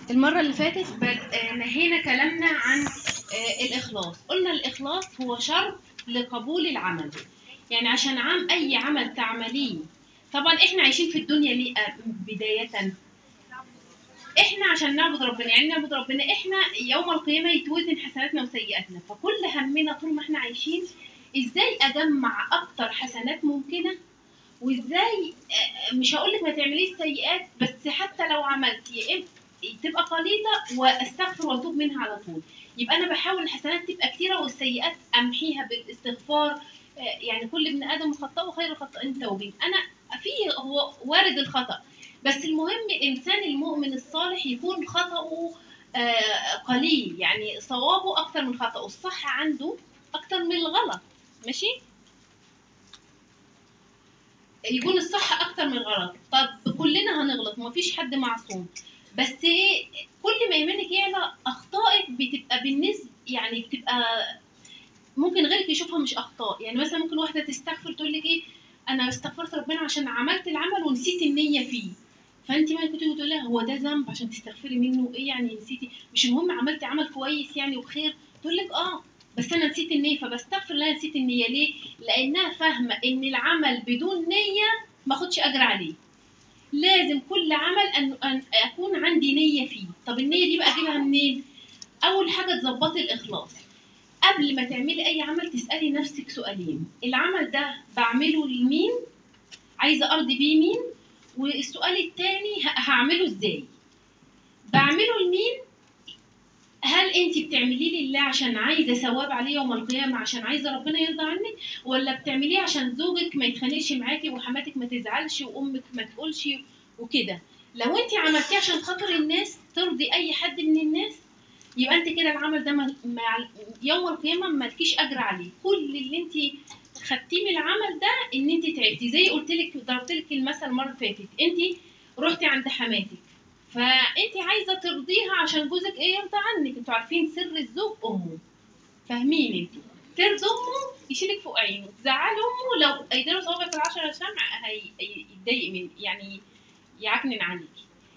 المرة اللي فاتت بد- آه، نهينا كلامنا عن آه، الإخلاص قلنا الإخلاص هو شرط لقبول العمل يعني عشان عام أي عمل تعمليه طبعا إحنا عايشين في الدنيا ليه آه، بداية إحنا عشان نعبد ربنا يعني نعبد ربنا إحنا يوم القيامة يتوزن حسناتنا وسيئاتنا فكل همنا طول ما إحنا عايشين إزاي أجمع أكتر حسنات ممكنة وازاي آه، مش هقول لك ما تعمليش سيئات بس حتى لو عملتي يا إما تبقى قليله واستغفر واتوب منها على طول يبقى انا بحاول الحسنات تبقى كتيره والسيئات امحيها بالاستغفار آه، يعني كل ابن ادم خطاء وخير الخطائين توبين انا في هو وارد الخطا بس المهم الانسان المؤمن الصالح يكون خطأه آه، قليل يعني صوابه اكتر من خطأه الصح عنده اكتر من الغلط ماشي يكون الصح اكتر من الغلط طب كلنا هنغلط ومفيش حد معصوم بس ايه كل ما ايمانك يعلى اخطائك بتبقى بالنسبه يعني بتبقى ممكن غيرك يشوفها مش اخطاء يعني مثلا ممكن واحده تستغفر تقول لك ايه انا استغفرت ربنا عشان عملت العمل ونسيت النيه فيه فانت ما كنت تقول لها هو ده ذنب عشان تستغفري منه ايه يعني نسيتي مش المهم عملتي عمل كويس يعني وخير تقول لك اه بس انا نسيت النيه فبستغفر لها نسيت النيه ليه لانها فاهمه ان العمل بدون نيه ما اخدش اجر عليه لازم كل عمل أن, أن أكون عندي نية فيه طب النية دي بقى أجيبها منين أول حاجة تظبطي الإخلاص قبل ما تعملي أي عمل تسألي نفسك سؤالين العمل ده بعمله لمين عايزة أرضي بيه مين والسؤال التاني ه- هعمله إزاي بعمله لمين هل انت بتعمليه لله عشان عايزه ثواب عليه يوم القيامه عشان عايزه ربنا يرضى عنك ولا بتعمليه عشان زوجك ما يتخانقش معاكي وحماتك ما تزعلش وامك ما تقولش وكده لو انت عملتيه عشان خاطر الناس ترضي اي حد من الناس يبقى انت كده العمل ده مع مع- يوم القيامه مالكيش اجر عليه كل اللي انت خدتيه من العمل ده ان انت تعبتي زي قلت لك ضربت لك المثل المره اللي فاتت انت رحتي عند حماتك فانت عايزه ترضيها عشان جوزك ايه يرضى عنك انتوا عارفين سر الزوج امه فاهمين انتوا ترضي امه يشيلك فوق عينه تزعل امه لو يديله صوابعك العشرة شمع هي- هي- يتضايق من يعني يعكنن عليكي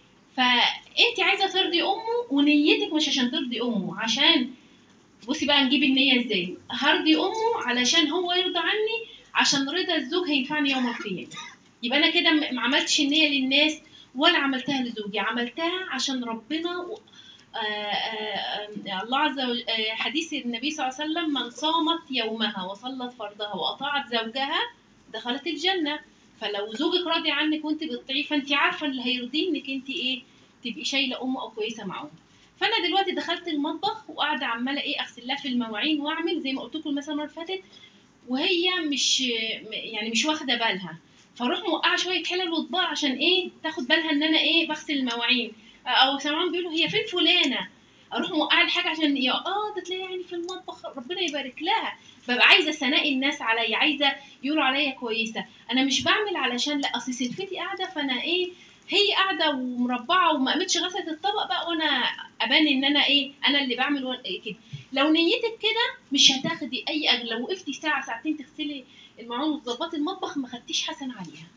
فانت عايزه ترضي امه ونيتك مش عشان ترضي امه عشان بصي بقى نجيب النيه ازاي هرضي امه علشان هو يرضى عني عشان رضا الزوج هينفعني يوم القيامه يبقى انا كده م- ما عملتش النيه للناس ولا عملتها لزوجي عملتها عشان ربنا و- آه، آه، آه، الله عز وجل آه، حديث النبي صلى الله عليه وسلم من صامت يومها وصلت فرضها واطاعت زوجها دخلت الجنه فلو زوجك راضي عنك وانت بتطيعيه فانت عارفه اللي هيرضيه انك انت ايه تبقي شايله امه او كويسه مع امه فانا دلوقتي دخلت المطبخ وقاعده عماله ايه اغسل لها في المواعين واعمل زي ما قلت لكم مثلا المره اللي فاتت وهي مش يعني مش واخده بالها فاروح موقعه شويه حلل واطباق عشان ايه تاخد بالها ان انا ايه بغسل المواعين او سمعان بيقولوا هي فين فلانه اروح موقعه الحاجه عشان يا اه ده تلاقيها يعني في المطبخ ربنا يبارك لها ببقى عايزه ثناء الناس عليا عايزه يقولوا عليا كويسه انا مش بعمل علشان لا اصل سلفتي قاعده فانا ايه هي قاعده ومربعه وما قامتش غسلت الطبق بقى وانا ابان ان انا ايه انا اللي بعمل وأنا إيه كده لو نيتك كده مش هتاخدي اي اجر لو وقفتي ساعه ساعتين تغسلي المواعين وتظبطي المطبخ ما خدتيش حسن عليها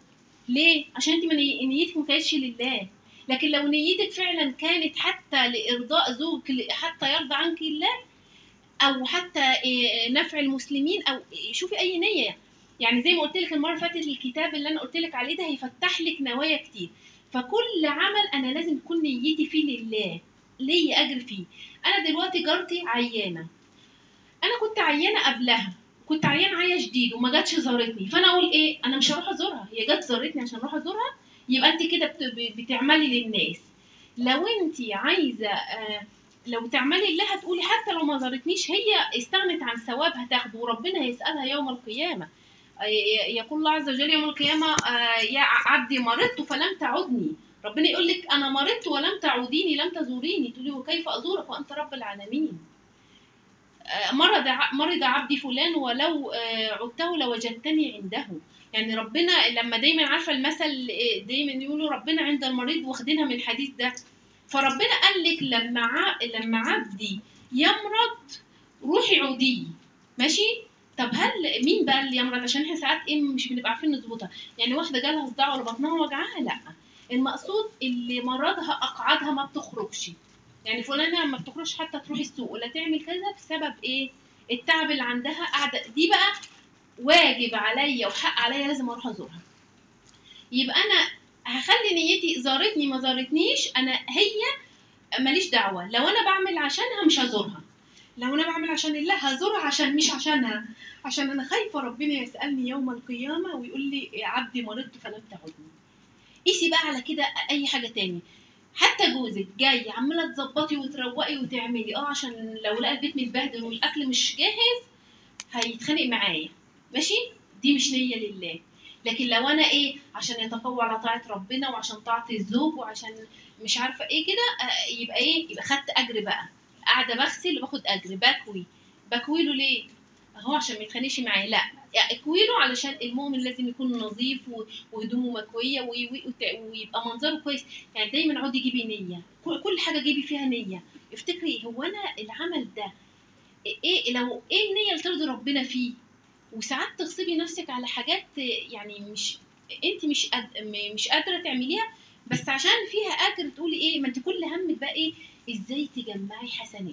ليه عشان انت من نيتك ما كانتش لله لكن لو نيتك فعلا كانت حتى لارضاء زوجك ل- حتى يرضى عنك الله او حتى إيه، نفع المسلمين او إيه، شوفي اي نيه يعني زي ما قلت لك المره اللي فاتت الكتاب اللي انا قلت لك عليه ده هيفتح لك نوايا كتير فكل عمل انا لازم تكون نيتي فيه لله ليا اجر فيه انا دلوقتي جارتي عيانه انا كنت عيانه قبلها كنت عيان عيا شديد وما جاتش زارتني فانا اقول ايه انا مش هروح ازورها هي جت زارتني عشان اروح ازورها يبقى انت كده بت- ب- بتعملي للناس لو انت عايزه آه، لو تعملي لله هتقولي حتى لو ما زارتنيش هي استغنت عن ثواب هتاخده وربنا هيسالها يوم القيامه آه، ي- يقول الله عز وجل يوم القيامه آه، يا عبدي مرضت فلم تعدني ربنا يقول لك انا مرضت ولم تعوديني لم تزوريني تقولي وكيف ازورك وانت رب العالمين مرض ع- مرض عبدي فلان ولو آه، عدته لوجدتني عنده يعني ربنا لما دايما عارفه المثل آه، دايما يقولوا ربنا عند المريض واخدينها من الحديث ده فربنا قال لك لما ع... لما عبدي يمرض روحي عوديه ماشي طب هل مين بقى اللي يمرض عشان احنا ساعات ايه مش بنبقى عارفين نظبطها يعني واحده جالها صداع ولا بطنها وجعها لا المقصود اللي مرضها اقعدها ما بتخرجش يعني فلانه ما بتخرجش حتى تروح السوق ولا تعمل كذا بسبب ايه التعب اللي عندها قاعده دي بقى واجب عليا وحق عليا لازم اروح ازورها يبقى انا هخلي نيتي زارتني ما زارتنيش انا هي ماليش دعوه لو انا بعمل عشانها مش هزورها لو انا بعمل عشان الله هزورها عشان مش عشانها عشان انا خايفه ربنا يسالني يوم القيامه ويقول لي يا عبدي مرضت فلم تعدني قيسي بقى على كده اي حاجه تاني حتى جوزك جاي عماله تظبطي وتروقي وتعملي اه عشان لو لقى البيت متبهدل والاكل مش جاهز هيتخانق معايا ماشي دي مش نيه لله لكن لو انا ايه عشان يتقوى على طاعه ربنا وعشان طاعه الزوج وعشان مش عارفه ايه كده آه، يبقى ايه يبقى خدت اجر بقى قاعده بغسل وباخد اجر بكوي بكوي له ليه اهو عشان ما يتخانقش معايا لا يعني اكوي له علشان المؤمن لازم يكون نظيف و- وهدومه مكويه وي- وي- وت- ويبقى منظره كويس يعني دايما عودي جيبي نيه كل كل حاجه جيبي فيها نيه افتكري هو انا العمل ده ايه لو ايه النيه اللي ترضي ربنا فيه وساعات تغصبي نفسك على حاجات يعني مش انت مش قد... م- مش قادره تعمليها بس عشان فيها اجر تقولي ايه ما انت كل همك بقى ايه ازاي تجمعي حسنات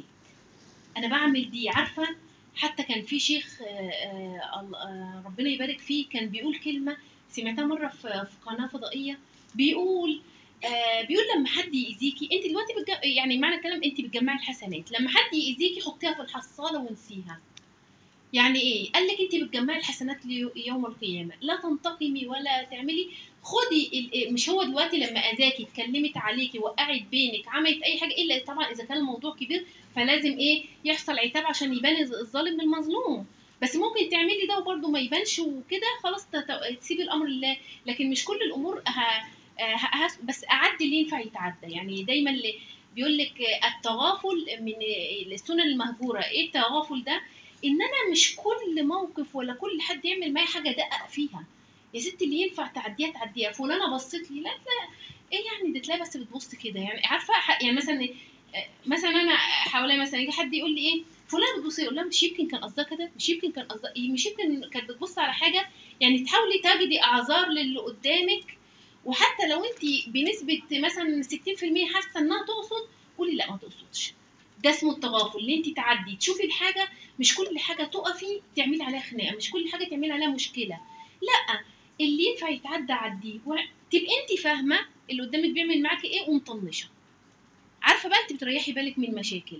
انا بعمل دي عارفه حتى كان في شيخ آه، آه، الله- آه، ربنا يبارك فيه كان بيقول كلمه سمعتها مره في في قناه فضائيه بيقول آه بيقول لما حد يأذيكي انت دلوقتي بتج... يعني معنى الكلام انت بتجمعي الحسنات لما حد يأذيكي حطيها في الحصاله ونسيها يعني ايه قال لك انت بتجمعي الحسنات ليو- يوم القيامه لا تنتقمي ولا تعملي خدي ال- مش هو دلوقتي لما اذاكي اتكلمت عليكي وقعت بينك عملت اي حاجه الا طبعا اذا كان الموضوع كبير فلازم ايه يحصل عتاب عشان يبان الظ- الظالم من المظلوم بس ممكن تعملي ده وبرده ما يبانش وكده خلاص تت- تسيبي الامر لله لكن مش كل الامور ه... ه... ه... بس اعدي اللي ينفع يتعدى يعني دايما اللي بيقول لك التغافل من السنن المهجوره ايه التغافل ده ان انا مش كل موقف ولا كل حد يعمل معايا حاجه دقق فيها يا ست اللي ينفع تعديها تعديها فلانه بصت لي لا لا ايه يعني ده تلاقي بس بتبص كده يعني عارفه ح- يعني مثلا آه، مثلا انا حواليا مثلا يجي حد يقول لي ايه فلانه بتبص يقول لها مش يمكن كان قصدها كده مش يمكن كان قصدها إيه؟ مش يمكن كانت بتبص على حاجه يعني تحاولي تجدي اعذار للي قدامك وحتى لو انت بنسبه مثلا 60% حاسه انها تقصد قولي لا ما تقصدش ده اسمه التغافل ان انت تعدي تشوفي الحاجه مش كل حاجه تقفي تعملي عليها خناقه مش كل حاجه تعملي عليها مشكله لا اللي ينفع يتعدى عديه و- تبقي انت فاهمه اللي قدامك بيعمل معاكي ايه ومطنشه عارفه بقى انت بتريحي بالك من مشاكل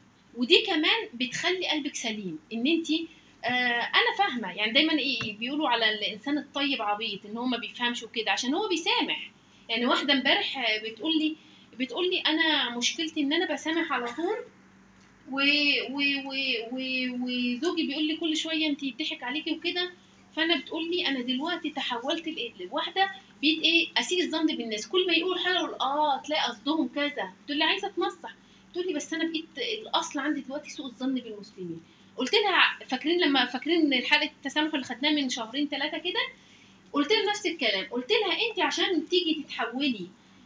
ودي كمان بتخلي قلبك سليم ان انت آه انا فاهمه يعني دايما ايه بيقولوا على الانسان الطيب عبيط ان هو ما بيفهمش وكده عشان هو بيسامح يعني واحده امبارح آه، بتقول لي بتقول لي انا مشكلتي ان انا بسامح على طول و... و... و... و... وزوجي بيقول لي كل شويه انت يضحك عليكي وكده فانا بتقول لي انا دلوقتي تحولت ل- لواحده بقيت ايه اسيء الظن بالناس كل ما يقولوا حاجه اقول اه تلاقي قصدهم كذا تقول لي عايزه اتنصح تقول لي بس انا بقيت الاصل عندي دلوقتي سوء الظن بالمسلمين قلت لها فاكرين لما فاكرين حلقه التسامح اللي خدناها من شهرين ثلاثه كده قلت لها نفس الكلام قلت لها انت عشان تيجي تتحولي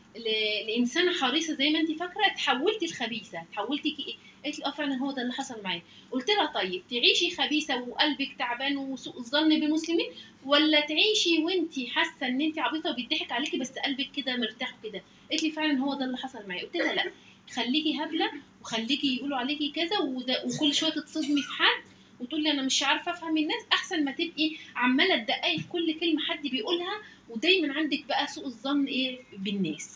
ل- لانسانه حريصه زي ما انت فاكره تحولتي الخبيثه تحولتي كي ايه قالت لي اه فعلا هو ده اللي حصل معايا قلت لها طيب تعيشي خبيثه وقلبك تعبان وسوء الظن بالمسلمين ولا تعيشي وانت حاسه ان انت عبيطه وبيضحك عليكي بس قلبك كده مرتاح كده قالت لي فعلا هو ده اللي حصل معايا قلت لها لا خليكي هبله وخليكي يقولوا عليكي كذا وده وكل شويه تتصدمي في حد وتقولي انا مش عارفه افهم الناس احسن ما تبقي عماله تدققي في كل كلمه حد بيقولها ودايما عندك بقى سوء الظن ايه بالناس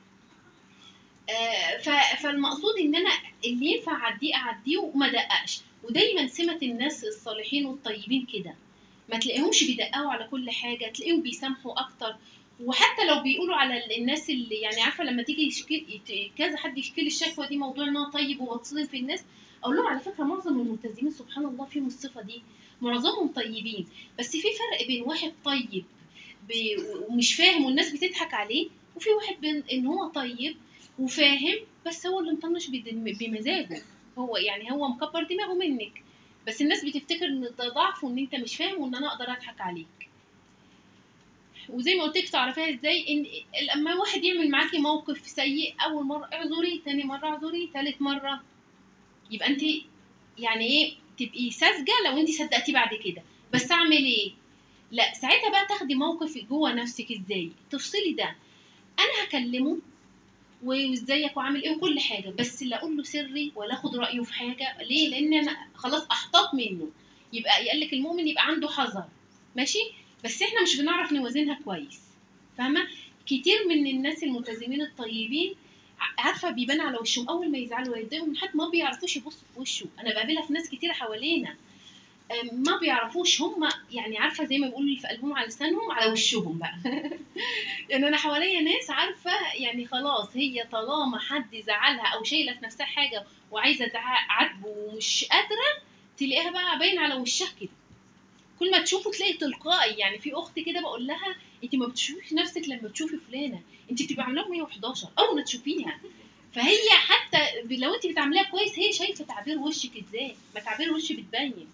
آه، ف- فالمقصود ان انا اللي ينفع اعديه اعديه وما دققش ودايما سمه الناس الصالحين والطيبين كده ما تلاقيهمش بيدققوا على كل حاجه تلاقيهم بيسامحوا اكتر وحتى لو بيقولوا على ال- الناس اللي يعني عارفه لما تيجي يشكي يت- كذا حد يشكي لي الشكوى دي موضوع ان هو طيب وبتصدم في الناس اقول لهم على فكره معظم الملتزمين سبحان الله فيهم الصفه دي معظمهم طيبين بس في فرق بين واحد طيب ب- ومش فاهم والناس بتضحك عليه وفي واحد بين ان هو طيب وفاهم بس هو اللي مطنش بدم- بمزاجه هو يعني هو مكبر دماغه منك بس الناس بتفتكر ان ده ضعف وان انت مش فاهم وان انا اقدر اضحك عليك وزي ما قلت لك تعرفيها ازاي ان لما واحد يعمل معاكي موقف سيء اول مره اعذري تاني مره اعذري تالت مره يبقى انت يعني ايه تبقي ساذجه لو انت صدقتيه بعد كده بس اعمل ايه لا ساعتها بقى تاخدي موقف جوه نفسك ازاي تفصلي ده انا هكلمه وازيك وعامل ايه وكل حاجه بس لا اقول له سري ولا اخد رايه في حاجه ليه لان انا خلاص احتاط منه يبقى يقول لك المؤمن يبقى عنده حذر ماشي بس احنا مش بنعرف نوازنها كويس فاهمه كتير من الناس الملتزمين الطيبين ع- عارفه بيبان على وشهم اول ما يزعلوا ويتضايقوا من حد ما بيعرفوش يبصوا في وشه انا بقابلها في ناس كتير حوالينا أم، ما بيعرفوش هم يعني عارفه زي ما بيقولوا اللي في قلبهم على لسانهم على وشهم بقى يعني انا حواليا ناس عارفه يعني خلاص هي طالما حد زعلها او شايله في نفسها حاجه وعايزه تع- عاتبه ومش قادره تلاقيها بقى باين على وشها كده كل ما تشوفه تلاقي تلقائي يعني في اخت كده بقول لها انت ما بتشوفيش نفسك لما تشوفي فلانه انت بتبقى عاملاها 111 اول ما تشوفيها فهي حتى ب- لو انت بتعمليها كويس هي شايفه تعبير وشك ازاي ما تعبير الوش بتبين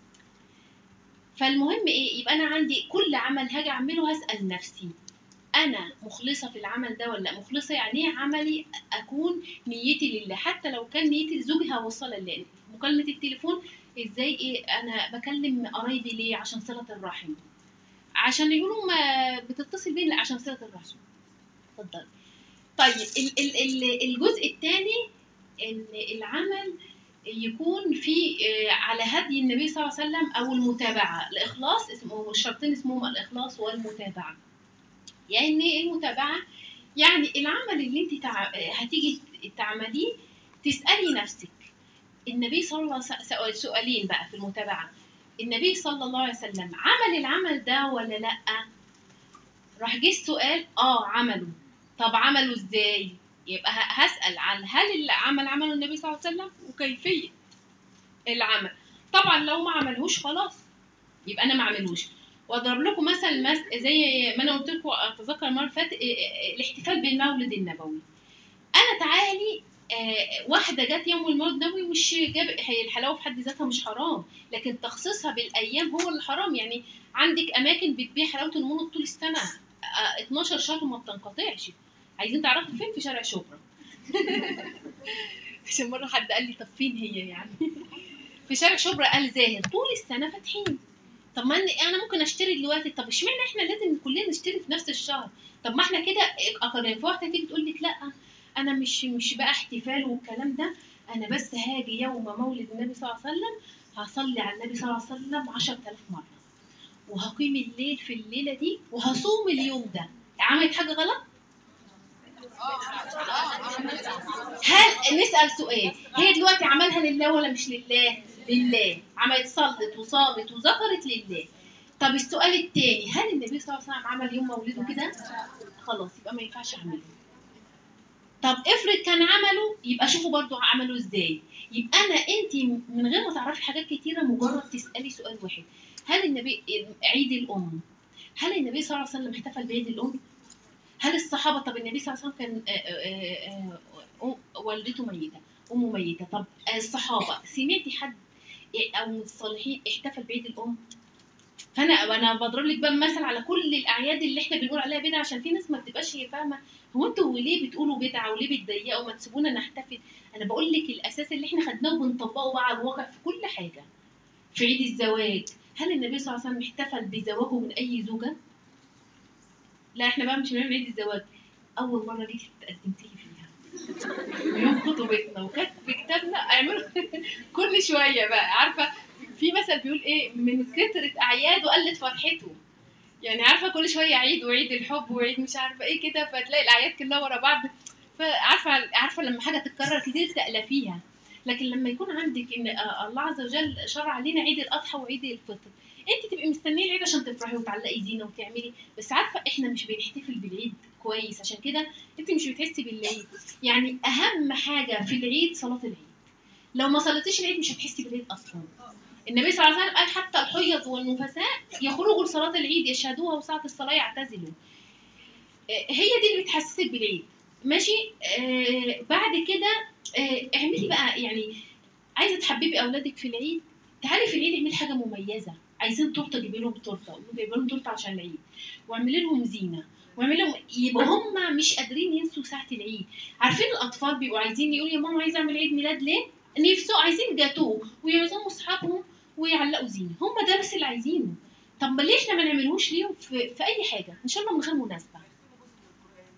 فالمهم ايه يبقى انا عندي كل عمل هاجي اعمله هسال نفسي انا مخلصه في العمل ده ولا لأ؟ مخلصه يعني ايه عملي اكون نيتي لله حتى لو كان نيتي لزوجي هوصلها لله مكالمه التليفون ازاي ايه انا بكلم قرايبي ليه عشان صله الرحم عشان يقولوا ما بتتصل بينا لا عشان صله الرحم اتفضل طيب ال- ال- ال- الجزء الثاني ان العمل يكون في آه، على هدي النبي صلى الله عليه وسلم او المتابعه الاخلاص اسمه الشرطين اسمهم الاخلاص والمتابعه يعني ايه المتابعه يعني العمل اللي انت تع... هتيجي تعمليه تسالي نفسك النبي صلى الله عليه وسلم سؤالين بقى في المتابعه النبي صلى الله عليه وسلم عمل العمل ده ولا لا راح جه السؤال اه عمله طب عمله ازاي يبقى ه- هسال عن هل العمل عمله النبي صلى الله عليه وسلم وكيفيه العمل طبعا لو ما عملهوش خلاص يبقى انا ما اعملوش واضرب لكم مثل مس... زي ما انا قلت لكم اتذكر المره اللي فاتت إيه- إيه- الاحتفال بالمولد النبوي انا تعالي آه، واحده جت يوم المولد النبوي مش جاب هي الحلاوه في حد ذاتها مش حرام لكن تخصيصها بالايام هو اللي حرام يعني عندك اماكن بتبيع حلاوه المولد طول السنه آه، 12 شهر ما بتنقطعش عايزين تعرفوا فين في شارع شبرا عشان مره حد قال لي طب فين هي يعني في شارع شبرا قال زاهر طول السنه فاتحين طب ما أنا- انا ممكن اشتري دلوقتي طب اشمعنى احنا لازم كلنا نشتري في نفس الشهر طب ما احنا كده اقرب في واحده تيجي تقول لك لا انا مش مش بقى احتفال والكلام ده انا بس هاجي يوم مولد النبي صلى الله عليه وسلم هصلي على النبي صلى الله عليه وسلم 10000 مره وهقيم الليل في الليله دي وهصوم اليوم ده عملت حاجه غلط هل نسال سؤال هي دلوقتي عملها لله ولا مش لله لله عملت صلت وصامت وذكرت لله طب السؤال التاني هل النبي صلى الله عليه وسلم عمل يوم مولده كده خلاص يبقى ما ينفعش اعمله طب افرض كان عمله يبقى شوفوا برضو عمله ازاي يبقى انا انت من غير ما تعرفي حاجات كتيره مجرد تسالي سؤال واحد هل النبي عيد الام هل النبي صلى الله عليه وسلم احتفل بعيد الام هل الصحابه طب النبي صلى الله عليه وسلم كان آه، آه، آه، آه، والدته ميته امه ميته طب آه، الصحابه سمعتي حد او من الصالحين احتفل بعيد الام فانا انا بضرب لك بقى مثل على كل الاعياد اللي احنا بنقول عليها بدعه عشان في ناس ما بتبقاش هي فاهمه هو انتوا ليه بتقولوا بدعه وليه بتضيقوا ما تسيبونا نحتفل انا بقول لك الاساس اللي احنا خدناه وبنطبقه بقى على الواقع في كل حاجه في عيد الزواج هل النبي صلى الله عليه وسلم احتفل بزواجه من اي زوجه لا احنا بقى مش بنعمل عيد الزواج اول مره جيتي اتقدمتي لي فيها ويوم خطوبتنا وكانت في كتابنا اعملوا كل شويه بقى عارفه في مثل بيقول ايه من كثره اعياده قلت فرحته يعني عارفه كل شويه عيد وعيد الحب وعيد مش عارفه ايه كده فتلاقي الاعياد كلها ورا بعض فعارفه عارفه لما حاجه تتكرر كتير تألفيها لكن لما يكون عندك ان آه، الله عز وجل شرع علينا عيد الاضحى وعيد الفطر انت تبقي مستنيه العيد عشان تفرحي وتعلقي زينه وتعملي بس عارفه احنا مش بنحتفل بالعيد كويس عشان كده انت مش بتحسي بالعيد يعني اهم حاجه في العيد صلاه العيد لو ما صليتيش العيد مش هتحسي بالعيد اصلا النبي صلى الله عليه وسلم قال حتى الحيض والنفساء يخرجوا لصلاة العيد يشهدوها وساعة الصلاة يعتزلوا آه، هي دي اللي بتحسسك بالعيد ماشي آه بعد كده آه اعملي بقى يعني عايزه تحببي اولادك في العيد تعالي في العيد اعملي حاجه مميزه عايزين تورته جيبي لهم تورته قولوا جايبه لهم تورته عشان العيد واعملي لهم زينه واعملي لهم يبقى هم مش قادرين ينسوا ساعه العيد عارفين الاطفال بيبقوا عايزين يقولوا يا ماما عايزه اعمل عيد ميلاد ليه نفسه عايزين جاتوه ويعزموا اصحابهم ويعلقوا زينه هم ده بس اللي عايزينه طب ما ليه احنا ما نعملوش ليهم في, في اي حاجه ان شاء الله من غير مناسبه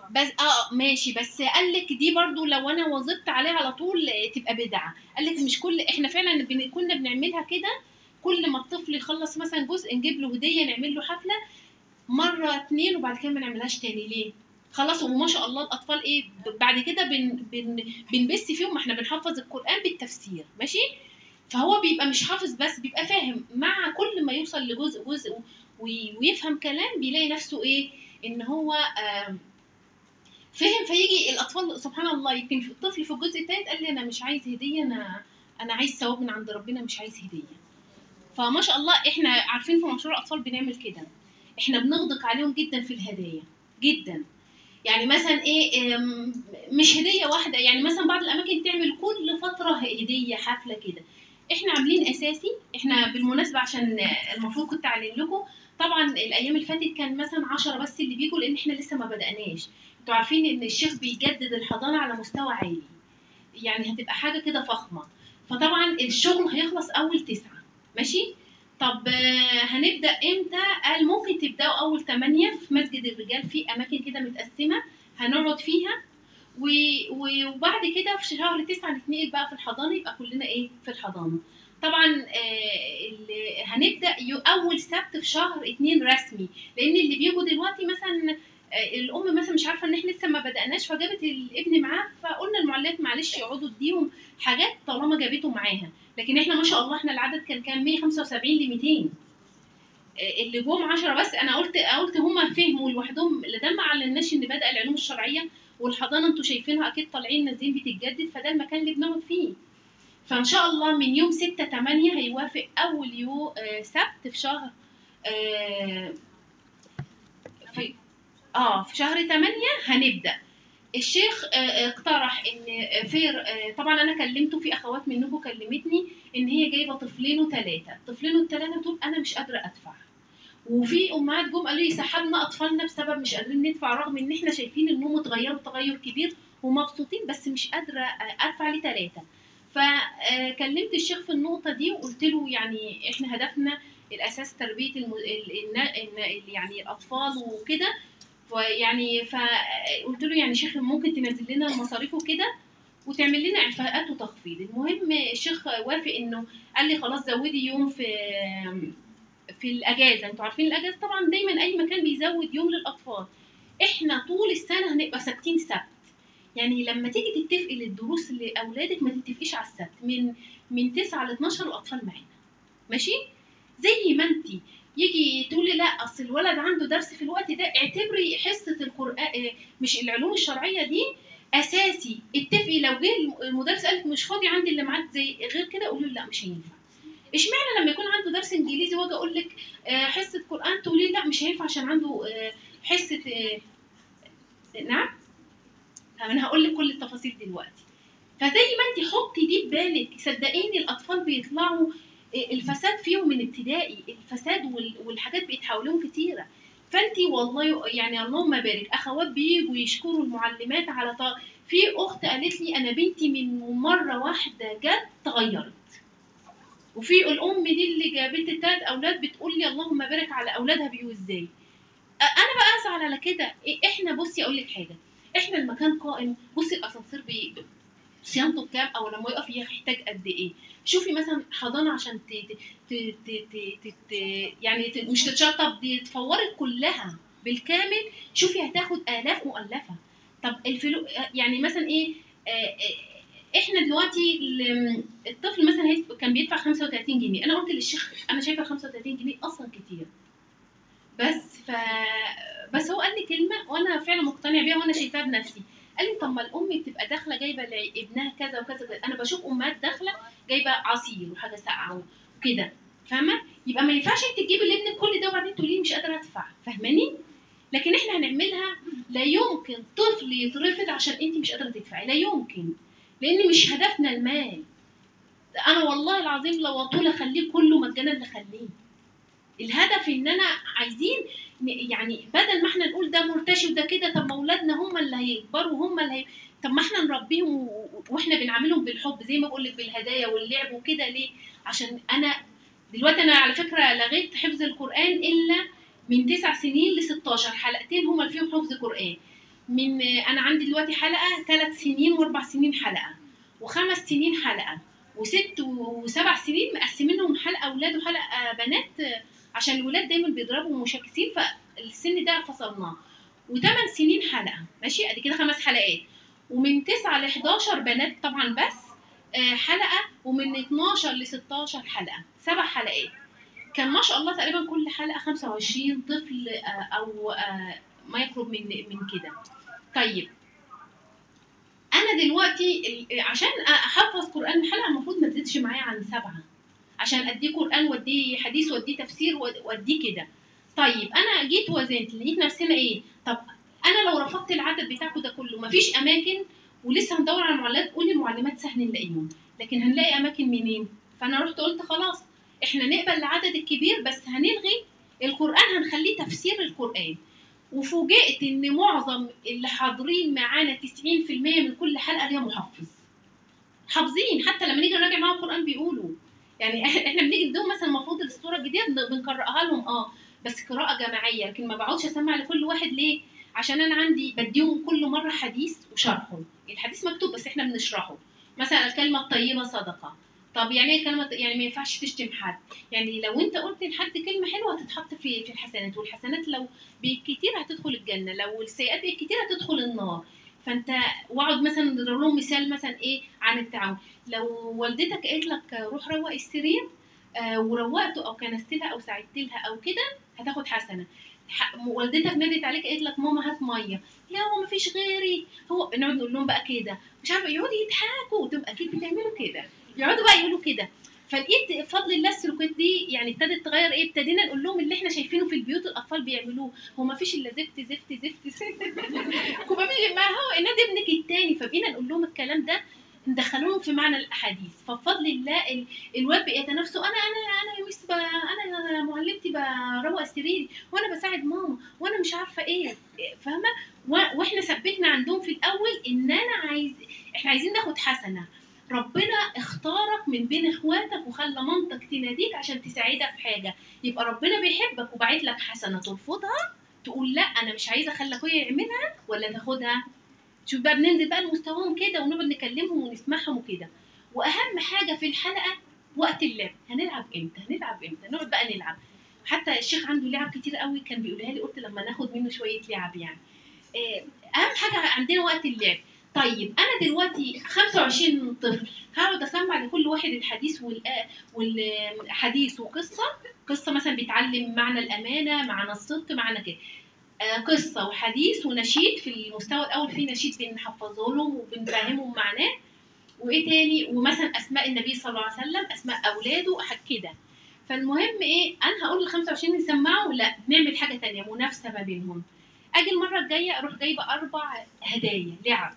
بس اه ماشي بس قال لك دي برضو لو انا واظبت عليها على طول آه، تبقى بدعه قال لك مش كل احنا فعلا بن... كنا بنعملها كده كل ما الطفل يخلص مثلا جزء نجيب له هديه نعمل له حفله مره اتنين وبعد كده ما نعملهاش تاني ليه خلاص وما شاء الله الاطفال ايه ب- بعد كده بن... بن... بنبث فيهم ما احنا بنحفظ القران بالتفسير ماشي فهو بيبقى مش حافظ بس بيبقى فاهم مع كل ما يوصل لجزء جزء وي- ويفهم كلام بيلاقي نفسه ايه ان هو آم، فهم فيجي الاطفال سبحان الله يمكن في الطفل في الجزء الثالث قال لي انا مش عايز هديه انا انا عايز ثواب من عند ربنا مش عايز هديه فما شاء الله احنا عارفين في مشروع الاطفال بنعمل كده احنا بنغدق عليهم جدا في الهدايا جدا يعني مثلا ايه ام، مش هديه واحده يعني مثلا بعض الاماكن تعمل كل فتره هديه حفله كده احنا عاملين اساسي احنا بالمناسبه عشان المفروض كنت اعلن لكم طبعا الايام اللي فاتت كان مثلا 10 بس اللي بيجوا لان احنا لسه ما بداناش انتوا عارفين ان الشيخ بيجدد الحضانه على مستوى عالي يعني هتبقى حاجه كده فخمه فطبعا الشغل هيخلص اول تسعة ماشي طب آه، هنبدا امتى قال ممكن تبداوا اول 8 في مسجد الرجال في اماكن كده متقسمه هنقعد فيها و- و- وبعد كده في شهر تسعة نتنقل بقى في الحضانة يبقى كلنا ايه في الحضانة طبعا آه، ال- هنبدأ يو- أول سبت في شهر اتنين رسمي لأن اللي بيجوا دلوقتي مثلا آه، الأم مثلا مش عارفة إن احنا لسه ما بدأناش فجابت الابن معاه فقلنا المعلمات معلش يقعدوا تديهم حاجات طالما جابته معاها لكن احنا ما شاء الله احنا العدد كان كام 175 ل 200 آه، اللي جم 10 بس انا قلت قلت هم فهموا لوحدهم ده ما علمناش ان بدا العلوم الشرعيه والحضانه انتوا شايفينها اكيد طالعين نازلين بتتجدد فده المكان اللي بنقعد فيه فان شاء الله من يوم 6 8 هيوافق اول يوم آه، سبت في شهر آه، في اه في شهر 8 هنبدا الشيخ آه، آه، اقترح ان آه، فير آه، طبعا انا كلمته في اخوات منكم كلمتني ان هي جايبه طفلين وثلاثه الطفلين والثلاثه دول انا مش قادره ادفع وفي امهات جم قالوا لي سحبنا اطفالنا بسبب مش قادرين ندفع رغم ان احنا شايفين انهم اتغيروا تغير كبير ومبسوطين بس مش قادره ادفع لي ثلاثه فكلمت الشيخ في النقطه دي وقلت له يعني احنا هدفنا الاساس تربيه الم... ال... النا- النا- يعني الاطفال وكده ويعني فقلت له يعني شيخ ممكن تنزل لنا المصاريف وكده وتعمل لنا اعفاءات وتخفيض المهم الشيخ وافق انه قال لي خلاص زودي يوم في في الاجازه انتوا عارفين الاجازه طبعا دايما اي مكان بيزود يوم للاطفال احنا طول السنه هنبقى ثابتين سبت يعني لما تيجي تتفقي للدروس لاولادك ما تتفقيش على السبت من من 9 ل 12 الاطفال معانا ماشي زي ما انت يجي تقولي لا اصل الولد عنده درس في الوقت ده اعتبري حصه القران آه، مش العلوم الشرعيه دي اساسي اتفقي لو جه المدرس قالك مش فاضي عندي اللي معاك زي غير كده قولي له لا مش هينفع اشمعنى لما يكون عنده درس انجليزي واجي اقول لك آه، حصه قران تقولي لا مش هينفع عشان عنده آه، حصه آه، نعم طب انا هقول لك كل التفاصيل دلوقتي فزي ما انت حطي دي ببالك صدقيني الاطفال بيطلعوا آه، الفساد فيهم من ابتدائي الفساد وال- والحاجات بقت حواليهم كتيره فانت والله يعني اللهم بارك اخوات بيجوا يشكروا المعلمات على ط... في اخت قالت لي انا بنتي من مره واحده جت تغيرت وفي الام دي اللي جابت التلات اولاد بتقول لي اللهم بارك على اولادها بيقوا ازاي أ- انا بقى ازعل على كده إيه، احنا بصي اقول لك حاجه احنا المكان قائم بصي الاسانسير بي صيانته بكام او لما يقف يحتاج قد ايه شوفي مثلا حضانه عشان ت... ت... ت... ت... ت... ت... يعني ت... مش تتشطب دي تفورك كلها بالكامل شوفي هتاخد الاف مؤلفه طب الفلو يعني مثلا ايه آه، آه، احنا دلوقتي ال- الطفل مثلا هيت- كان بيدفع 35 جنيه انا قلت للشيخ انا شايفه 35 جنيه اصلا كتير بس ف بس هو قال لي كلمه وانا فعلا مقتنع بيها وانا شايفاها بنفسي قال لي طب ما الام بتبقى داخله جايبه لابنها كذا وكذا وكذا. انا بشوف امهات داخله جايبه عصير وحاجه ساقعه وكده فاهمه يبقى ما ينفعش انت تجيبي لابنك كل ده وبعدين تقولي لي مش قادره ادفع فاهماني لكن احنا هنعملها لا يمكن طفل يترفض عشان انت مش قادره تدفعي لا يمكن لان مش هدفنا المال انا والله العظيم لو اطول اخليه كله مجانا لخليه الهدف ان انا عايزين ن- يعني بدل ما احنا نقول ده مرتشي وده كده طب ما اولادنا هم اللي هيكبروا هم اللي هي... طب ما احنا نربيهم و- واحنا بنعاملهم بالحب زي ما بقول لك بالهدايا واللعب وكده ليه عشان انا دلوقتي انا على فكره لغيت حفظ القران الا من تسع سنين ل 16 حلقتين هم اللي فيهم حفظ قران من انا عندي دلوقتي حلقه ثلاث سنين واربع سنين حلقه وخمس سنين حلقه وست وسبع سنين مقسمينهم حلقه اولاد وحلقه بنات عشان الولاد دايما بيضربوا مشاكسين فالسن ده فصلناه وثمان سنين حلقه ماشي ادي كده خمس حلقات ومن 9 ل 11 بنات طبعا بس آه، حلقه ومن 12 ل 16 حلقه سبع حلقات كان ما شاء الله تقريبا كل حلقه 25 طفل آه، او آه، ما يقرب من من كده طيب انا دلوقتي ال- عشان احفظ قران الحلقه المفروض ما تزيدش معايا عن سبعه عشان اديه قران واديه حديث واديه تفسير واد- واديه كده طيب انا جيت وزنت لقيت نفسنا ايه طب انا لو رفضت العدد بتاعكم ده كله مفيش اماكن ولسه هندور على معلمات قولي معلمات سهل نلاقيهم لكن هنلاقي اماكن منين فانا رحت قلت خلاص احنا نقبل العدد الكبير بس هنلغي القران هنخليه تفسير القران وفوجئت ان معظم اللي حاضرين معانا 90% من كل حلقه ليها محفظ حافظين حتى لما نيجي نراجع معاهم القران بيقولوا يعني احنا بنيجي نديهم مثلا المفروض السوره الجديده بن- بنقراها لهم اه بس قراءه جماعيه لكن ما بقعدش اسمع لكل واحد ليه عشان انا عندي بديهم كل مره حديث وشرحه الحديث مكتوب بس احنا بنشرحه مثلا الكلمه الطيبه صدقه طب يعني ايه كلمه يعني ما ينفعش تشتم حد يعني لو انت قلت لحد كلمه حلوه هتتحط في في الحسنات والحسنات لو بالكتير هتدخل الجنه لو السيئات بالكتير هتدخل النار فانت واقعد مثلا نضرب لهم مثال مثلا ايه عن التعاون لو والدتك قالت لك روح روق السرير آه وروقته او كنست لها او ساعدت لها او كده هتاخد حسنه ح- والدتك نادت عليك قالت لك ماما هات ميه لا هو ما فيش غيري هو نقعد نقول لهم بقى كده مش عارفه يقعدوا يضحكوا تبقى اكيد بتعملوا كده يقعدوا بقى يقولوا كده فلقيت بفضل الله السلوكيات دي يعني ابتدت تغير ايه ابتدينا نقول لهم اللي احنا شايفينه في البيوت الاطفال بيعملوه هو ما فيش الا زفت زفت زفت زفت وما فيش ما هو نادي ابنك التاني فبقينا نقول لهم الكلام ده ندخلوهم في معنى الاحاديث فبفضل الله ال- الواد بقى يتنافسوا انا انا انا يا ميس ب- انا يا معلمتي بروق سريري وانا بساعد ماما وانا مش عارفه ايه فاهمه و- واحنا ثبتنا عندهم في الاول ان انا عايز احنا عايزين ناخد حسنه ربنا اختارك من بين اخواتك وخلى مامتك تناديك عشان تساعدك في حاجه يبقى ربنا بيحبك وبعت لك حسنه ترفضها تقول لا انا مش عايزه اخلي اخويا يعملها ولا تاخدها شوف بقى بننزل بقى لمستواهم كده ونقعد نكلمهم ونسمعهم وكده واهم حاجه في الحلقه وقت اللعب هنلعب امتى هنلعب امتى نقعد بقى نلعب حتى الشيخ عنده لعب كتير قوي كان بيقولها لي قلت لما ناخد منه شويه لعب يعني آه، اهم حاجه عندنا وقت اللعب طيب انا دلوقتي 25 طفل هقعد اسمع لكل واحد الحديث والآ- والحديث وقصه قصه مثلا بيتعلم معنى الامانه معنى الصدق معنى كده آه، قصه وحديث ونشيد في المستوى الاول في نشيد بنحفظه لهم وبنفهمهم معناه وايه تاني ومثلا اسماء النبي صلى الله عليه وسلم اسماء اولاده حاجه كده فالمهم ايه انا هقول ل 25 يسمعوا لا نعمل حاجه تانية منافسه ما بينهم اجي المره الجايه اروح جايبه اربع هدايا لعب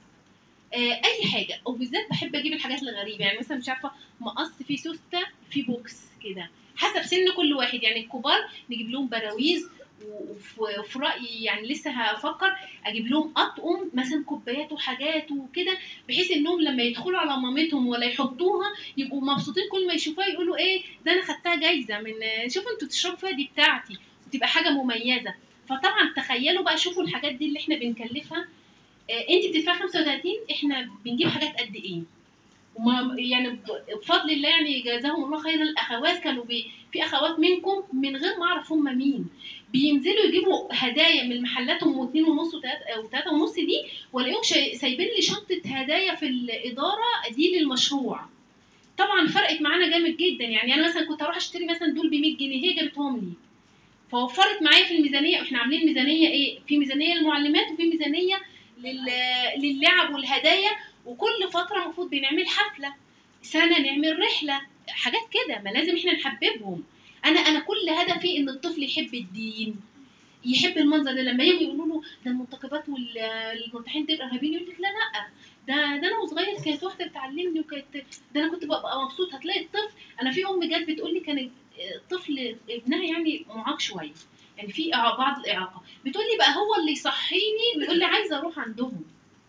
آه اي حاجه وبالذات بحب اجيب الحاجات الغريبه يعني مثلا مش عارفه مقص فيه سوسته في بوكس كده حسب سن كل واحد يعني الكبار نجيب لهم براويز وفي وفي رايي يعني لسه هفكر اجيب لهم اطقم مثلا كوبايات وحاجات وكده بحيث انهم لما يدخلوا على مامتهم ولا يحطوها يبقوا مبسوطين كل ما يشوفوها يقولوا ايه ده انا خدتها جايزه من شوفوا انتوا تشربوا فيها دي بتاعتي وتبقى حاجه مميزه فطبعا تخيلوا بقى شوفوا الحاجات دي اللي احنا بنكلفها آه، انت بتدفعي 35 احنا بنجيب حاجات قد ايه وما يعني ب- بفضل الله يعني جزاهم الله خيرا الاخوات كانوا بي في اخوات منكم من غير ما اعرف هم مين بينزلوا يجيبوا هدايا من محلاتهم واثنين ونص وتلاتة- وتلاته ونص دي والاقيهم شاي- سايبين لي شنطه هدايا في الاداره دي للمشروع طبعا فرقت معانا جامد جدا يعني انا مثلا كنت اروح اشتري مثلا دول ب 100 جنيه هي جابتهم لي فوفرت معايا في الميزانيه احنا عاملين ميزانيه ايه في ميزانيه للمعلمات وفي ميزانيه لل... للعب والهدايا وكل فتره المفروض بنعمل حفله سنه نعمل رحله حاجات كده ما لازم احنا نحببهم انا انا كل هدفي ان الطفل يحب الدين يحب المنظر ده لما يجوا يقولوا له ده المنتخبات والمرتاحين دول ارهابيين يقول لك لا لا ده ده انا وصغير كانت واحده بتعلمني وكانت ده انا كنت ببقى مبسوط هتلاقي الطفل انا في ام جت بتقول لي كان الطفل ابنها يعني معاق شويه يعني في إعاقة- بعض الاعاقه بتقول لي بقى هو اللي يصحيني ويقول لي عايزه اروح عندهم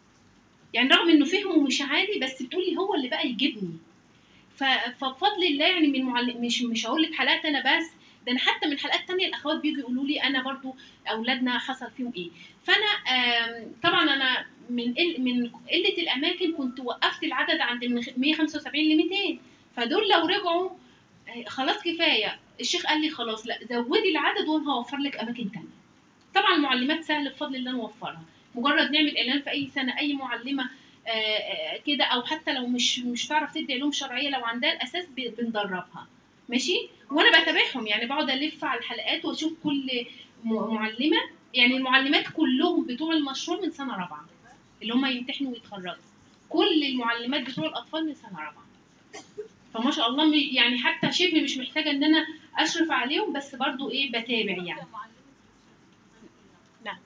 يعني رغم انه فهمه مش عالي بس بتقول لي هو اللي بقى يجيبني ف- فبفضل الله يعني من معلم مش مش هقول لك حالات انا بس ده انا حتى من حلقات تانية الاخوات بيجوا يقولوا لي انا برضو اولادنا حصل فيهم ايه فانا آم، طبعا انا من قل من قله الاماكن كنت وقفت العدد عند من 175 ل 200 فدول لو رجعوا آه، خلاص كفايه الشيخ قال لي خلاص لا زودي العدد وانا هوفر لك اماكن تانية طبعا المعلمات سهل بفضل الله نوفرها مجرد نعمل اعلان في اي سنه اي معلمه آه، آه، كده او حتى لو مش مش تعرف تدي علوم شرعيه لو عندها الاساس ب- بندربها ماشي وانا بتابعهم يعني بقعد الف على الحلقات واشوف كل م- معلمه يعني المعلمات كلهم بتوع المشروع من سنه رابعه اللي هم يمتحنوا ويتخرجوا كل المعلمات بتوع الاطفال من سنه رابعه فما شاء الله م- يعني حتى شبه مش محتاجه ان انا اشرف عليهم بس برضو ايه بتابع يعني نعم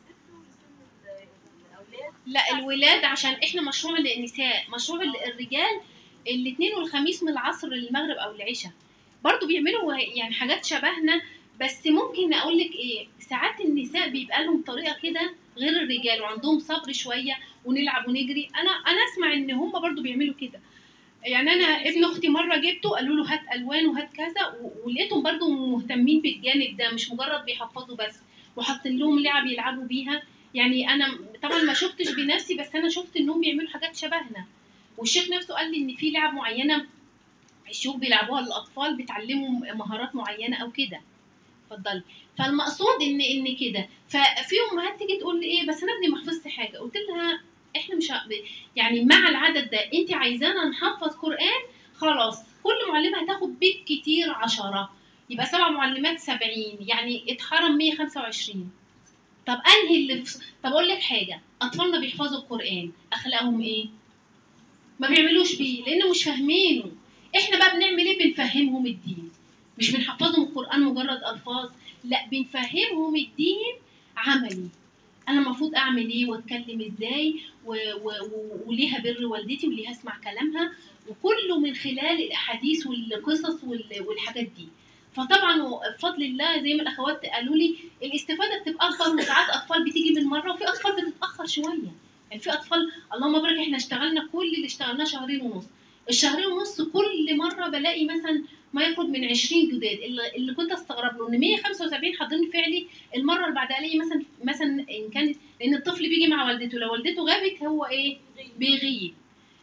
لا الولاد عشان احنا مشروع النساء مشروع ال- الرجال الاثنين والخميس من العصر للمغرب او العشاء برضو بيعملوا يعني حاجات شبهنا بس ممكن اقول لك ايه ساعات النساء بيبقى لهم طريقه كده غير الرجال وعندهم صبر شويه ونلعب ونجري انا انا اسمع ان هم برضو بيعملوا كده يعني انا ابن اختي مره جبته قالوا له هات الوان وهات كذا و- ولقيتهم برضو مهتمين بالجانب ده مش مجرد بيحفظوا بس وحاطين لهم لعب يلعبوا بيها يعني انا طبعا ما شفتش بنفسي بس انا شفت انهم بيعملوا حاجات شبهنا والشيخ نفسه قال لي ان في لعب معينه الشيوخ بيلعبوها للاطفال بتعلمهم مهارات معينه او كده اتفضلي فالمقصود ان ان كده ففي امهات تيجي تقول لي ايه بس انا ابني ما حفظش حاجه قلت لها احنا مش ه- يعني مع العدد ده انت عايزانا نحفظ قران خلاص كل معلمه هتاخد بالكتير عشرة يبقى سبع معلمات سبعين يعني اتحرم 125 طب انهي اللي في... طب اقول لك حاجه اطفالنا بيحفظوا القران اخلاقهم ايه ما بيعملوش بيه لانه مش فاهمينه احنا بقى بنعمل ايه بنفهمهم الدين مش بنحفظهم القران مجرد الفاظ لا بنفهمهم الدين عملي انا المفروض اعمل ايه واتكلم ازاي و... و... و... وليها بر والدتي وليها اسمع كلامها وكله من خلال الاحاديث والقصص وال... والحاجات دي فطبعا بفضل الله زي ما الاخوات قالوا لي الاستفاده بتبقى اكبر وساعات اطفال بتيجي من مره وفي اطفال بتتاخر شويه يعني في اطفال اللهم بارك احنا اشتغلنا كل اللي اشتغلناه شهرين ونص الشهرين ونص كل مره بلاقي مثلا ما يقرب من 20 جداد اللي, اللي كنت استغرب له ان 175 حاضرين فعلي المره اللي بعدها الاقي مثلا مثلا ان كان لان الطفل بيجي مع والدته لو والدته غابت هو ايه بيغيب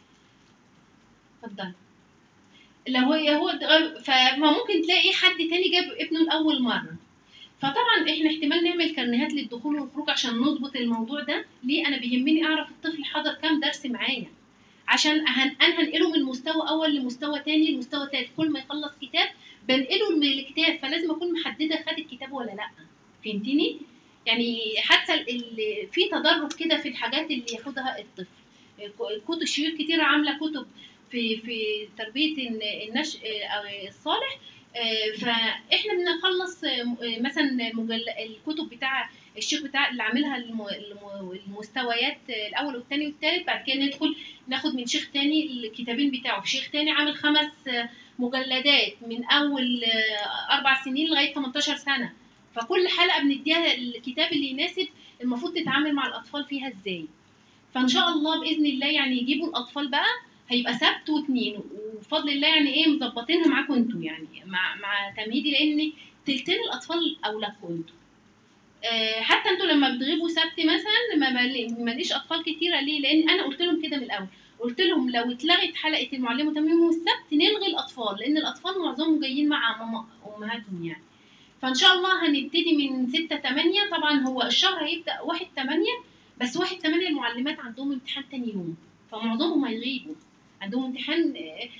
اتفضل لو هي هو غاب فما ممكن تلاقي حد تاني جاب ابنه لاول مره فطبعا احنا احتمال نعمل كرنيهات للدخول والخروج عشان نظبط الموضوع ده ليه انا بيهمني اعرف الطفل حضر كام درس معايا عشان هن... انا هنقله من مستوى اول لمستوى تاني لمستوى تالت كل ما يخلص كتاب بنقله من الكتاب فلازم اكون محدده خد الكتاب ولا لا فهمتني يعني حتى ال... ال... في تدرج كده في الحاجات اللي ياخدها الطفل كتب شيوخ كتير عامله كتب في في تربيه النشء الصالح فاحنا بنخلص مثلا مجل... الكتب بتاع الشيخ بتاع اللي عاملها الم... المستويات الاول والثاني والثالث بعد كده ندخل ناخد من شيخ تاني الكتابين بتاعه في شيخ تاني عامل خمس مجلدات من اول اربع سنين لغايه 18 سنه فكل حلقه بنديها الكتاب اللي يناسب المفروض تتعامل مع الاطفال فيها ازاي فان شاء الله باذن الله يعني يجيبوا الاطفال بقى هيبقى سبت واثنين وبفضل الله يعني ايه مظبطينها معاكم انتوا يعني مع مع تمهيدي لان تلتين الاطفال اولادكم انتوا أه حتى انتوا لما بتغيبوا سبت مثلا ما ماليش اطفال كتيره ليه لان انا قلت لهم كده من الاول قلت لهم لو اتلغت حلقه المعلم وتمرين السبت نلغي الاطفال لان الاطفال معظمهم جايين مع ماما امهاتهم يعني فان شاء الله هنبتدي من 6 8 طبعا هو الشهر هيبدا 1 8 بس 1 8 المعلمات عندهم امتحان تاني يوم فمعظمهم هيغيبوا عندهم امتحان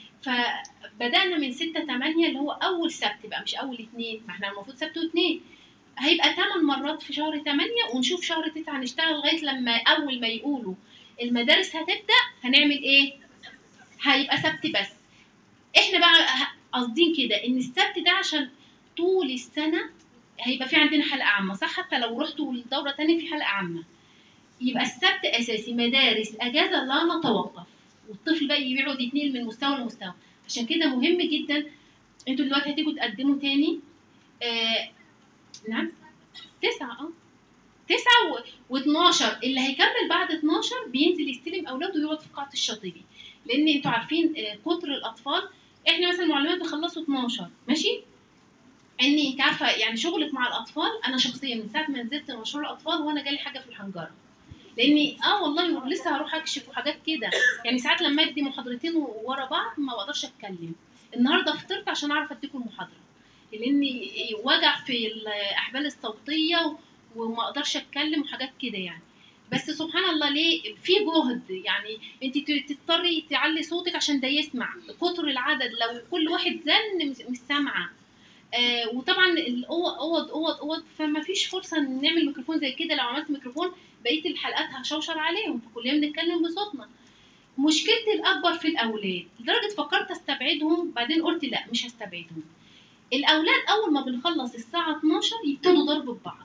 فبدانا من 6 8 اللي هو اول سبت بقى مش اول اثنين ما احنا المفروض سبت واثنين هيبقى 8 مرات في شهر 8 ونشوف شهر 9 هنشتغل لغايه لما اول ما يقولوا المدارس هتبدا هنعمل ايه هيبقى سبت بس احنا بقى قاصدين كده ان السبت ده عشان طول السنه هيبقى في عندنا حلقه عامه صح حتى لو رحتوا لدوره تانية في حلقه عامه يبقى السبت اساسي مدارس اجازه لا نتوقف والطفل بقى يقعد يتنقل من مستوى لمستوى عشان كده مهم جدا انتوا دلوقتي هتيجوا تقدموا تاني آه نعم تسعة اه تسعة و... و12 اللي هيكمل بعد 12 بينزل يستلم اولاده ويقعد في قاعة الشاطبي لان انتوا عارفين آه كتر الاطفال احنا مثلا المعلمات بيخلصوا 12 ماشي اني انت عارفه يعني شغلك مع الاطفال انا شخصيا من ساعه ما نزلت مشروع الاطفال وانا جالي حاجه في الحنجره لاني اه والله لسه هروح اكشف وحاجات كده يعني ساعات لما ادي محاضرتين ورا بعض ما بقدرش اتكلم النهارده فطرت عشان اعرف اديكم المحاضره لاني وجع في الاحبال الصوتيه وما اقدرش اتكلم وحاجات كده يعني بس سبحان الله ليه في جهد يعني انت تضطري تعلي صوتك عشان ده يسمع كتر العدد لو كل واحد زن مش مش سامعه آه وطبعا الاوض اوض اوض اوض فما فيش فرصه ان نعمل ميكروفون زي كده لو عملت ميكروفون بقيه الحلقات هشوشر عليهم فكلنا بنتكلم بصوتنا مشكلتي الاكبر في الاولاد لدرجه فكرت استبعدهم بعدين قلت لا مش هستبعدهم الاولاد اول ما بنخلص الساعه 12 يبتدوا ضرب ببعض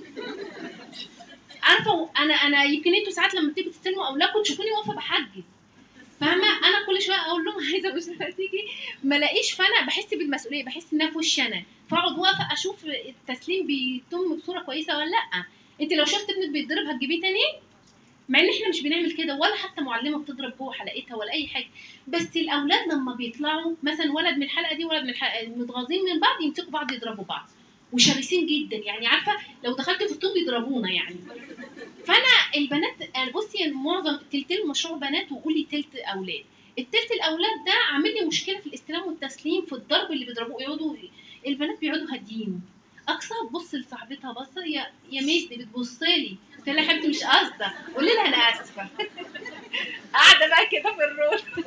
عارفه انا انا يمكن انتوا ساعات لما تيجوا تستلموا اولادكم تشوفوني واقفه بحجز فاهمه انا كل شويه اقول لهم عايزه مش تيجي ما الاقيش فانا بحس بالمسؤوليه بحس انها في وشي انا فاقعد واقفه اشوف التسليم بيتم بصوره كويسه ولا لا انت لو شفت ابنك بيتضرب هتجيبيه تاني مع ان احنا مش بنعمل كده ولا حتى معلمه بتضرب جوه حلقتها ولا اي حاجه بس الاولاد لما بيطلعوا مثلا ولد من الحلقه دي ولد من الحلقه متغاظين من بعض يمسكوا بعض يضربوا بعض وشرسين جدا يعني عارفه لو دخلت في الطوب يضربونا يعني فانا البنات بصي معظم تلتين المشروع بنات وقولي تلت اولاد التلت الاولاد ده عامل لي مشكله في الاستلام والتسليم في الضرب اللي بيضربوه يقعدوا البنات بيقعدوا هاديين اقصى تبص لصاحبتها بصه يا يا ميس دي بتبص لي قلت لها يا حبيبتي مش قصده قولي لها انا اسفه قاعده بقى كده في الرول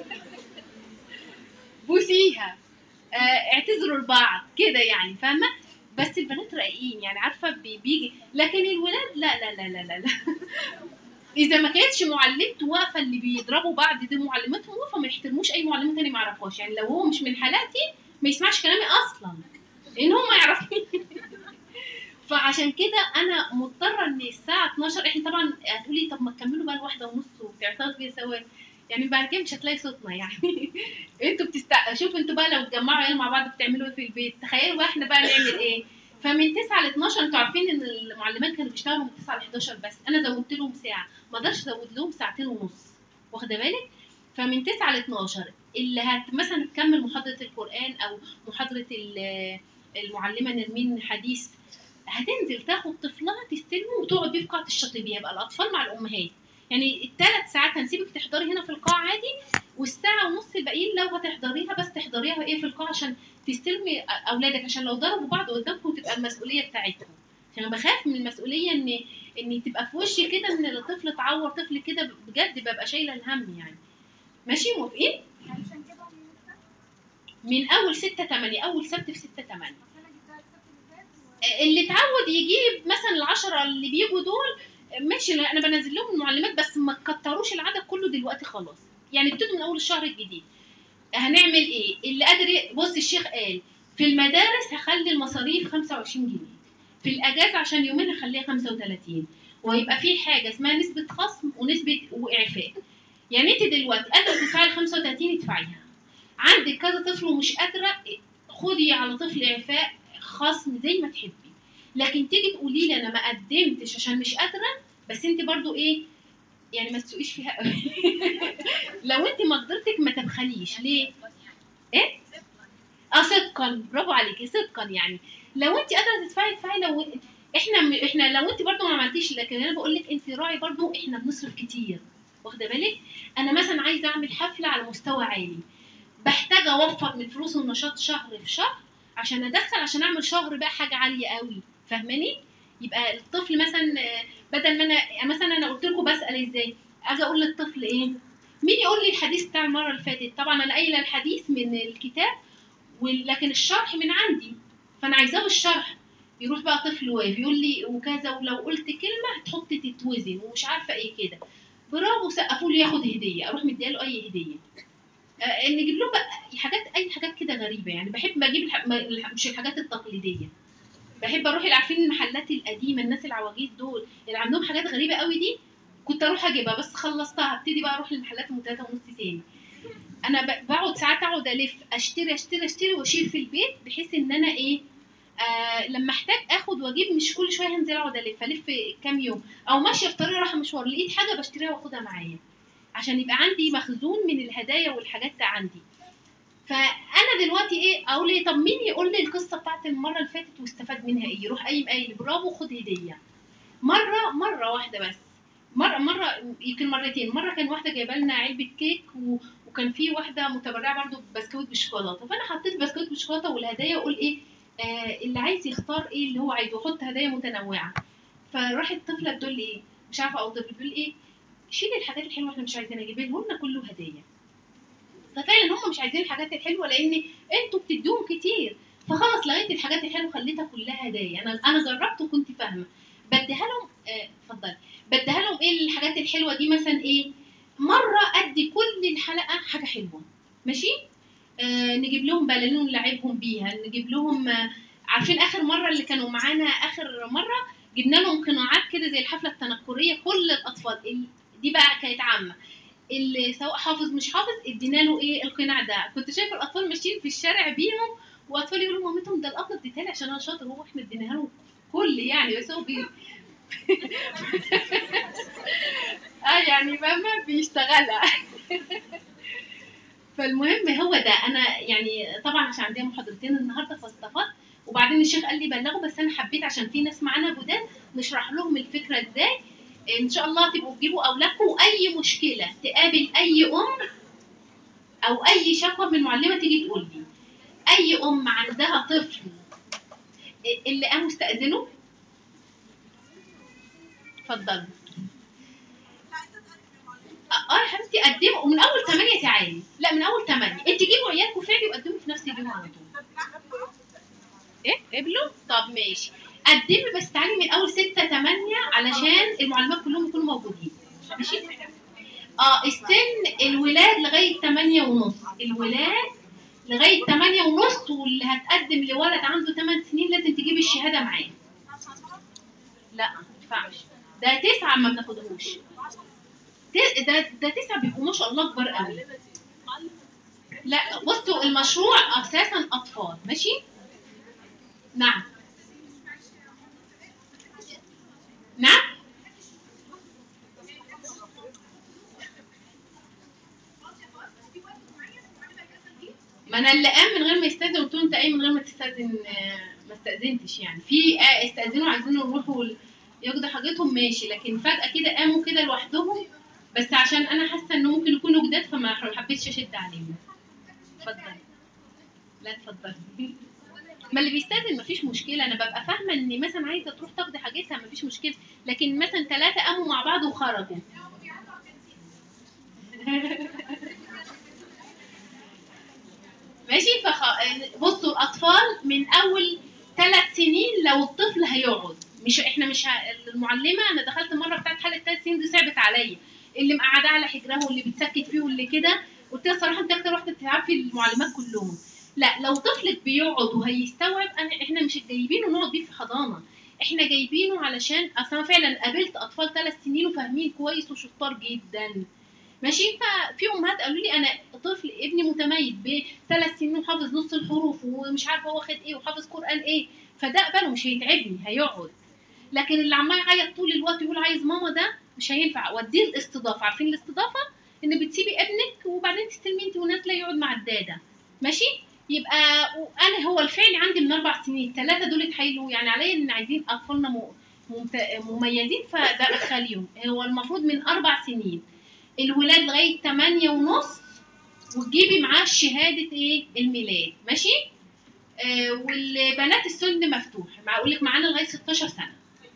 بوسيها آه اعتذروا لبعض كده يعني فاهمه بس البنات رايقين يعني عارفه بيجي لكن الولاد لا لا لا لا لا, لا. اذا ما كانتش معلمته واقفه اللي بيضربوا بعض دي معلمتهم واقفه ما يحترموش اي معلمه تاني ما يعرفوش يعني لو هو مش من حالاتي ما يسمعش كلامي اصلا لان هو ما يعرفني فعشان كده انا مضطره ان الساعه 12 احنا طبعا هتقولي طب ما تكملوا بقى الواحده ونص وبتعترض بيا سوا يعني بعد كده مش هتلاقي صوتنا يعني انتوا بتست شوفوا انتوا بقى لو اتجمعوا عيال مع بعض بتعملوا ايه في البيت تخيلوا بقى احنا بقى نعمل ايه فمن 9 ل 12 انتوا عارفين ان المعلمات كانوا بيشتغلوا من 9 ل 11 بس انا زودت لهم ساعه ما اقدرش ازود لهم ساعتين ونص واخده بالك فمن 9 ل 12 اللي هت مثلا تكمل محاضره القران او محاضره المعلمه نرمين حديث هتنزل تاخد طفلها تستلمه وتقعد بيه في قاعه الشاطبيه يبقى الاطفال مع الامهات يعني الثلاث ساعات هنسيبك تحضري هنا في القاعه عادي والساعه ونص الباقيين لو هتحضريها بس تحضريها ايه في القاعه عشان تستلمي اولادك عشان لو ضربوا بعض قدامكم تبقى المسؤوليه بتاعتكم عشان انا بخاف من المسؤوليه ان ان تبقى في وشي كده ان الطفل اتعور طفل كده بجد ببقى شايله الهم يعني ماشي موافقين من اول 6 8 اول سبت في 6 8 اللي اتعود يجيب مثلا العشرة اللي بيجوا دول ماشي انا بنزل لهم المعلمات بس ما تكتروش العدد كله دلوقتي خلاص يعني ابتدوا من اول الشهر الجديد هنعمل ايه اللي قادر بص الشيخ قال في المدارس هخلي المصاريف 25 جنيه في الاجازه عشان يومين هخليها 35 وهيبقى في حاجه اسمها نسبه خصم ونسبه واعفاء يعني انت دلوقتي قادره تدفعي ال 35 ادفعيها عندك كذا طفل ومش قادره خدي على طفل اعفاء خصم زي ما تحبي لكن تيجي تقولي لي انا ما قدمتش عشان مش قادره بس انت برضو ايه يعني ما تسوقيش فيها قوي لو انت مقدرتك ما تبخليش ليه ايه اه صدقا برافو عليكي صدقا يعني لو انت قادره تدفعي ادفعي لو احنا احنا لو انت برضو ما عملتيش لكن انا بقول لك انت راعي برضو احنا بنصرف كتير واخده بالك انا مثلا عايزه اعمل حفله على مستوى عالي بحتاج اوفر من فلوس النشاط شهر في شهر عشان ادخل عشان اعمل شهر بقى حاجه عاليه قوي فاهماني يبقى الطفل مثلا بدل ما انا مثلا انا قلت لكم بسال ازاي اجي اقول للطفل ايه مين يقول لي الحديث بتاع المره اللي فاتت طبعا انا قايله الحديث من الكتاب ولكن الشرح من عندي فانا عايزاه الشرح يروح بقى طفل واقف يقول لي وكذا ولو قلت كلمه تحط تتوزن ومش عارفه ايه كده برافو سقفوا لي ياخد هديه اروح مدياله اي هديه آه نجيب له بقى حاجات اي حاجات كده غريبه يعني بحب اجيب الح... مش الحاجات التقليديه بحب اروح اللي عارفين المحلات القديمه الناس العواجيز دول اللي عندهم حاجات غريبه قوي دي كنت اروح اجيبها بس خلصتها ابتدي بقى اروح للمحلات ام 3 ونص تاني انا بقعد ساعات اقعد الف اشتري اشتري اشتري واشيل في البيت بحيث ان انا ايه آه لما احتاج اخد واجيب مش كل شويه هنزل اقعد الف الف كام يوم او ماشيه في طريق رايحه مشوار لقيت حاجه بشتريها واخدها معايا عشان يبقى عندي مخزون من الهدايا والحاجات عندي فانا دلوقتي ايه اقول ايه طب مين يقول لي القصه بتاعت المره اللي فاتت واستفاد منها ايه يروح قايم قايل برافو خد هديه مره مره واحده بس مره مره يمكن مرتين مره كان واحده جايبه لنا علبه كيك و... وكان في واحده متبرعه برضو بسكويت بالشوكولاته فانا حطيت البسكويت بالشوكولاته والهدايا واقول ايه آه اللي عايز يختار ايه اللي هو عايزه حط هدايا متنوعه فراحت طفله بتقول لي ايه مش عارفه او طفل بتقول ايه شيلي الحاجات الحلوه احنا مش عايزينها جيبي لنا كله هدايا ففعلا هم مش عايزين الحاجات الحلوه لان انتوا بتدوهم كتير فخلاص لغيت الحاجات الحلوه خليتها كلها هدايا انا انا جربت وكنت فاهمه بديها لهم آه، اتفضلي بديها لهم ايه الحاجات الحلوه دي مثلا ايه مره ادي كل الحلقه حاجه حلوه ماشي آه نجيب لهم بالون نلعبهم بيها نجيب لهم آه عارفين اخر مره اللي كانوا معانا اخر مره جبنا لهم قناعات كده زي الحفله التنكريه كل الاطفال ال- دي بقى كانت عامه اللي سواء حافظ مش حافظ ادينا له ايه القناع ده كنت شايفه الاطفال ماشيين في الشارع بيهم واطفال يقولوا مامتهم ده القطه اديتها لي عشان انا شاطر هو احنا اديناها له كل يعني بس هو بي اه يعني فاهمه بيشتغلها فالمهم هو ده انا يعني طبعا عشان عندي محاضرتين النهارده فاستفدت وبعدين الشيخ قال لي بلغوا بس انا حبيت عشان في ناس معانا جداد نشرح لهم الفكره ازاي ان شاء الله تبقوا تجيبوا اولادكم واي مشكله تقابل اي ام او اي شكوى من معلمه تيجي تقول لي اي ام عندها طفل اللي قاموا استاذنوا اتفضلي اه يا حبيبتي قدموا ومن اول 8 تعالي لا من اول 8 انت جيبوا عيالكم فعلي وقدموا في نفس اليوم على طول ايه قبلوا طب ماشي قدمي بس تعالي من اول 6 8 علشان المعلمات كلهم يكونوا موجودين ماشي اه السن الولاد لغايه 8 ونص الولاد لغايه 8 ونص واللي هتقدم لولد عنده 8 سنين لازم تجيب الشهاده معاه لا ما ينفعش ده تسعه ما بناخدهوش ت- ده ده تسعه بيبقوا ما شاء الله كبار قوي لا بصوا المشروع اساسا اطفال ماشي نعم نعم ما انا اللي قام من غير ما يستاذن قلت له انت قايم من غير ما تستاذن آه، ما استاذنتش يعني في آه، استاذنوا عايزين يروحوا ال- ياخدوا حاجتهم ماشي لكن فجاه كده قاموا كده لوحدهم بس عشان انا حاسه انه ممكن يكونوا جداد فما حبيتش اشد عليهم اتفضل لا اتفضل ما اللي بيستاذن مفيش مشكله انا ببقى فاهمه ان مثلا عايزه تروح تاخدي حاجتها مفيش مشكله لكن مثلا ثلاثه قاموا مع بعض وخرجوا ماشي فخ... بصوا الاطفال من اول ثلاث سنين لو الطفل هيقعد مش احنا مش ه... المعلمه انا دخلت مره بتاعت حاله ثلاث سنين دي صعبت عليا اللي مقعداه على حجرها واللي بتسكت فيه واللي كده قلت لها صراحه انت اكتر واحده بتتعبي المعلمات كلهم لا لو طفلك بيقعد وهيستوعب انا احنا مش جايبينه نقعد بيه في حضانه احنا جايبينه علشان اصلا فعلا قابلت اطفال ثلاث سنين وفاهمين كويس وشطار جدا ماشي ففي امهات قالوا لي انا طفل ابني متميز بثلاث سنين وحافظ نص الحروف ومش عارفه هو واخد ايه وحافظ قران ايه فده اقبله مش هيتعبني هيقعد لكن اللي عمال يعيط طول الوقت يقول عايز ماما ده مش هينفع وديه الاستضافه عارفين الاستضافه ان بتسيبي ابنك وبعدين تستلمي انت ونازله يقعد مع الداده ماشي يبقى انا هو الفعل عندي من اربع سنين الثلاثه دول اتحايلوا يعني عليا ان عايزين اطفالنا م- ممت- مميزين فده اخليهم هو المفروض من اربع سنين الولاد لغايه 8 ونص وتجيبي معاه شهاده ايه الميلاد ماشي آه والبنات السن مفتوح مع اقول لك معانا لغايه 16 سنه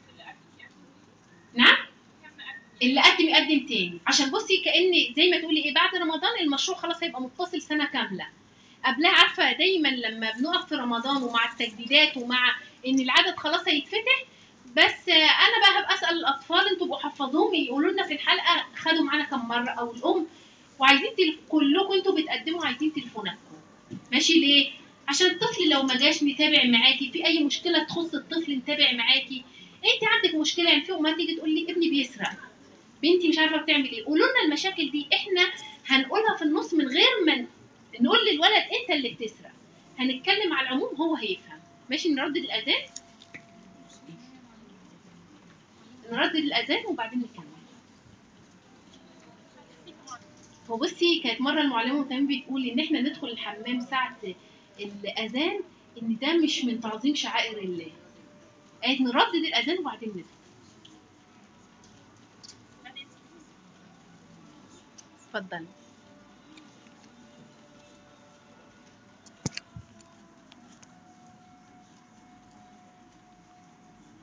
نعم اللي قدم يقدم تاني عشان بصي كان زي ما تقولي ايه بعد رمضان المشروع خلاص هيبقى متصل سنه كامله قبلها عارفه دايما لما بنقف في رمضان ومع التجديدات ومع ان العدد خلاص هيتفتح بس آه، انا بقى هبقى اسال الاطفال انتوا بقوا حفظوهم يقولوا لنا في الحلقه خدوا معانا كم مره او الام وعايزين تلف... كلكم انتوا بتقدموا عايزين تليفوناتكم ماشي ليه عشان الطفل لو ما جاش نتابع معاكي في اي مشكله تخص الطفل نتابع معاكي انت عندك مشكله يعني في امهات تيجي تقول لي ابني بيسرق بنتي مش عارفه بتعمل ايه قولوا لنا المشاكل دي احنا هنقولها في النص من غير ما نقول للولد انت اللي بتسرق هنتكلم على العموم هو هيفهم ماشي نردد الاذان نردد الاذان وبعدين نكمل هو بصي كانت مره المعلمه كمان بتقول ان احنا ندخل الحمام ساعه الاذان ان ده مش من تعظيم شعائر الله قالت نردد الاذان وبعدين ندخل اتفضلي